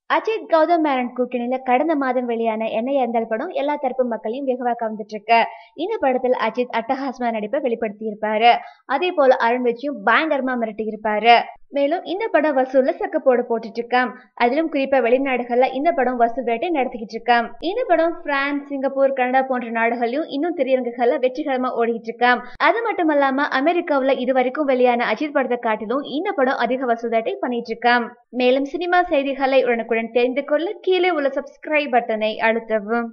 அஜித் கௌதம் மேனன் கூட்டணியில கடந்த மாதம் வெளியான என்ன இருந்தால் படம் எல்லா தரப்பு மக்களையும் வெகுவா கவர்ந்துட்டு இருக்கு இந்த படத்தில் அஜித் அட்டகாசமா நடிப்பை வெளிப்படுத்தி இருப்பாரு அதே போல அருண் விஜயும் பயங்கரமா மிரட்டி இருப்பாரு மேலும் இந்த படம் வசூல்ல சக்க போடு போட்டுட்டு இருக்காம் அதிலும் குறிப்பா வெளிநாடுகள்ல இந்த படம் வசூல் வேட்டை நடத்திக்கிட்டு இருக்காம் இந்த படம் பிரான்ஸ் சிங்கப்பூர் கனடா போன்ற நாடுகளையும் இன்னும் திரையரங்குகள்ல வெற்றிகரமா ஓடிக்கிட்டு இருக்காம் அது மட்டும் இல்லாம அமெரிக்காவுல இது வரைக்கும் வெளியான அஜித் படத்தை காட்டிலும் இந்த படம் அதிக வசூல் வேட்டை பண்ணிட்டு இருக்காம் மேலும் சினிமா செய்திகளை உடனுக்குடன் தெரிந்து கொள்ள கீழே உள்ள சப்ஸ்கிரைப் பட்டனை அழுத்தவும்